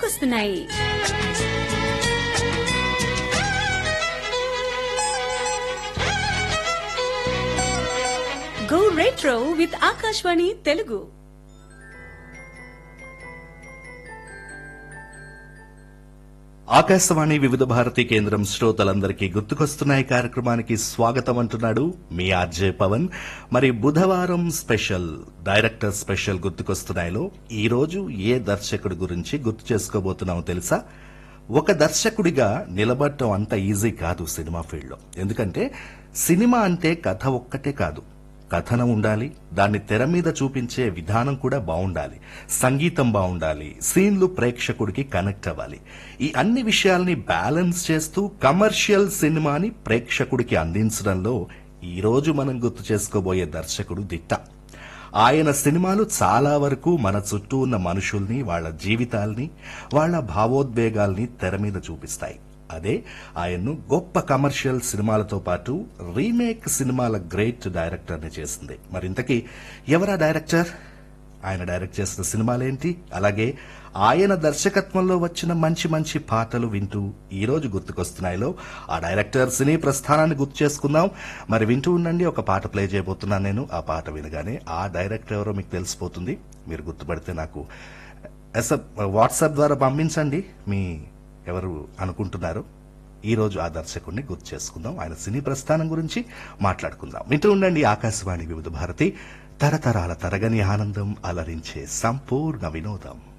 గుర్తుకొస్తున్నాయి go retro with Akashvani Telugu Akashvani Vividh Bharati కేంద్రం శ్రోతలందరికీ గుర్తుకొస్తున్నాయి కార్యక్రమానికి స్వాగతం అంటున్నాడు మీ ఆర్జే పవన్ మరి బుధవారం స్పెషల్ డైరెక్టర్ స్పెషల్ గుర్తుకొస్తున్నాయిలో ఈ రోజు ఏ దర్శకుడి గురించి గుర్తు చేసుకోబోతున్నామో తెలుసా ఒక దర్శకుడిగా నిలబడటం అంత ఈజీ కాదు సినిమా ఫీల్డ్ లో ఎందుకంటే సినిమా అంటే కథ ఒక్కటే కాదు కథనం ఉండాలి దాన్ని తెర మీద చూపించే విధానం కూడా బాగుండాలి సంగీతం బాగుండాలి సీన్లు ప్రేక్షకుడికి కనెక్ట్ అవ్వాలి ఈ అన్ని విషయాల్ని బ్యాలెన్స్ చేస్తూ కమర్షియల్ సినిమాని ప్రేక్షకుడికి అందించడంలో ఈ రోజు మనం గుర్తు చేసుకోబోయే దర్శకుడు దిట్ట ఆయన సినిమాలు చాలా వరకు మన చుట్టూ ఉన్న మనుషుల్ని వాళ్ళ జీవితాల్ని వాళ్ళ భావోద్వేగాల్ని తెర మీద చూపిస్తాయి అదే ఆయన్ను గొప్ప కమర్షియల్ సినిమాలతో పాటు రీమేక్ సినిమాల గ్రేట్ డైరెక్టర్ ని చేసింది మరింతకీ ఎవరా డైరెక్టర్ ఆయన డైరెక్ట్ చేసిన సినిమాలేంటి అలాగే ఆయన దర్శకత్వంలో వచ్చిన మంచి మంచి పాటలు వింటూ ఈ రోజు గుర్తుకొస్తున్నాయిలో ఆ డైరెక్టర్ సినీ ప్రస్థానాన్ని గుర్తు చేసుకుందాం మరి వింటూ ఉండండి ఒక పాట ప్లే చేయబోతున్నాను నేను ఆ పాట వినగానే ఆ డైరెక్టర్ ఎవరో మీకు తెలిసిపోతుంది మీరు గుర్తుపడితే నాకు ఎస్ఎప్ వాట్సాప్ ద్వారా పంపించండి మీ ఎవరు అనుకుంటున్నారు ఈ రోజు ఆ దర్శకుడిని గుర్తు చేసుకుందాం ఆయన సినీ ప్రస్థానం గురించి మాట్లాడుకుందాం వింటూ ఉండండి ఆకాశవాణి వివిధ భారతి తరతరాల తరగని ఆనందం అలరించే సంపూర్ణ వినోదం